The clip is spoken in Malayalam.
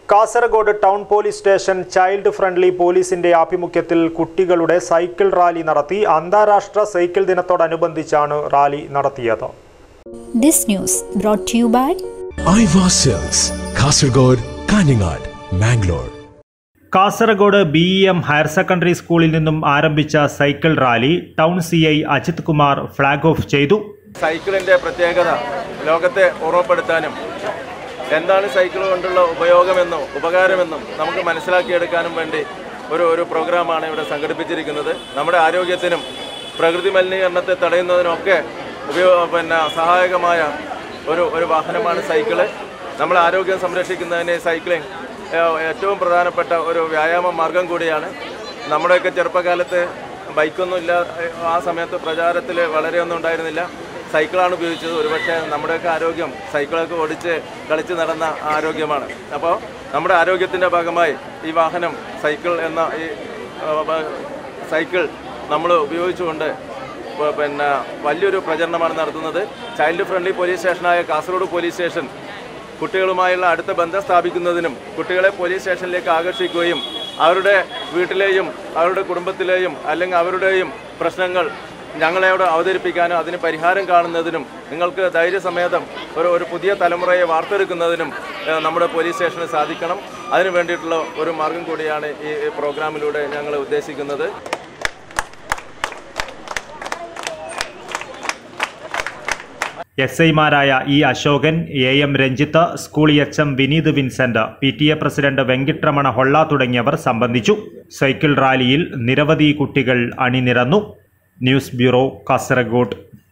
Kasaragod town police station child friendly പോലീസിന്റെ ആഭിമുഖ്യത്തിൽ കുട്ടികളുടെ സൈക്കിൾ റാലി നടത്തി അന്താരാഷ്ട്ര സൈക്കിൾ ദിനത്തോടനുബന്ധിച്ചാണ് റാലി നടത്തിയത് This news brought to you by Aiwa sales Kasaragod Kanhangad Mangalore Kasaragod B E M higher secondary സ്കൂളിൽ നിന്നും ആരംഭിച്ച cycle rally town C I Ajith Kumar flag off ചെയ്തു സൈക്കിളിൻ്റെ പ്രത്യേകത ലോകത്തെ ഓർമ്മപ്പെടുത്താനും എന്താണ് സൈക്കിൾ കൊണ്ടുള്ള ഉപയോഗമെന്നും ഉപകാരമെന്നും നമുക്ക് മനസ്സിലാക്കിയെടുക്കാനും വേണ്ടി ഒരു ഒരു പ്രോഗ്രാമാണ് ഇവിടെ സംഘടിപ്പിച്ചിരിക്കുന്നത് നമ്മുടെ ആരോഗ്യത്തിനും പ്രകൃതി മലിനീകരണത്തെ തടയുന്നതിനൊക്കെ ഉപയോഗ പിന്നെ സഹായകമായ ഒരു ഒരു വാഹനമാണ് സൈക്കിള് നമ്മുടെ ആരോഗ്യം സംരക്ഷിക്കുന്നതിന് സൈക്ലിംഗ് ഏഹ്, ഏറ്റവും പ്രധാനപ്പെട്ട ഒരു വ്യായാമ മാർഗം കൂടിയാണ് നമ്മുടെയൊക്കെ ചെറുപ്പകാലത്ത് ബൈക്കൊന്നും ഇല്ല ആ സമയത്ത് പ്രചാരത്തിൽ വളരെയൊന്നും ഉണ്ടായിരുന്നില്ല സൈക്കിളാണ് ഉപയോഗിച്ചത് ഒരുപക്ഷെ നമ്മുടെയൊക്കെ ആരോഗ്യം സൈക്കിളൊക്കെ ഓടിച്ച് കളിച്ച് നടന്ന ആരോഗ്യമാണ് അപ്പോൾ നമ്മുടെ ആരോഗ്യത്തിൻ്റെ ഭാഗമായി ഈ വാഹനം സൈക്കിൾ എന്ന ഈ ആ, ബ- സൈക്കിൾ നമ്മൾ ഉപയോഗിച്ചുകൊണ്ട് പ- പിന്നെ വലിയൊരു പ്രചരണമാണ് നടത്തുന്നത് ചൈൽഡ് ഫ്രണ്ട്ലി പോലീസ് സ്റ്റേഷനായ കാസർഗോഡ് പോലീസ് സ്റ്റേഷൻ കുട്ടികളുമായുള്ള അടുത്ത ബന്ധം സ്ഥാപിക്കുന്നതിനും കുട്ടികളെ പോലീസ് സ്റ്റേഷനിലേക്ക് ആകർഷിക്കുകയും അവരുടെ വീട്ടിലെയും അവരുടെ കുടുംബത്തിലെയും അല്ലെങ്കിൽ അവരുടെയും പ്രശ്നങ്ങൾ ഞങ്ങളെയോട് അവതരിപ്പിക്കാനും അതിന് പരിഹാരം കാണുന്നതിനും നിങ്ങൾക്ക് ധൈര്യസമേതം ഒരു ഒരു പുതിയ തലമുറയെ വാർത്തെടുക്കുന്നതിനും ഏഹ്, നമ്മുടെ പോലീസ് സ്റ്റേഷന് സാധിക്കണം അതിനു വേണ്ടിയിട്ടുള്ള ഒരു മാർഗം കൂടിയാണ് ഈ ഈ പ്രോഗ്രാമിലൂടെ ഞങ്ങൾ ഉദ്ദേശിക്കുന്നത് എസ് ഐമാരായ E Ashokan A M Ranjith school H M Vineeth Vincent P T A president Venkataramana Holla തുടങ്ങിയവർ സംബന്ധിച്ചു സൈക്കിൾ റാലിയിൽ നിരവധി കുട്ടികൾ അണിനിരന്നു ന്യൂസ് ബ്യൂറോ കാസർഗോഡ്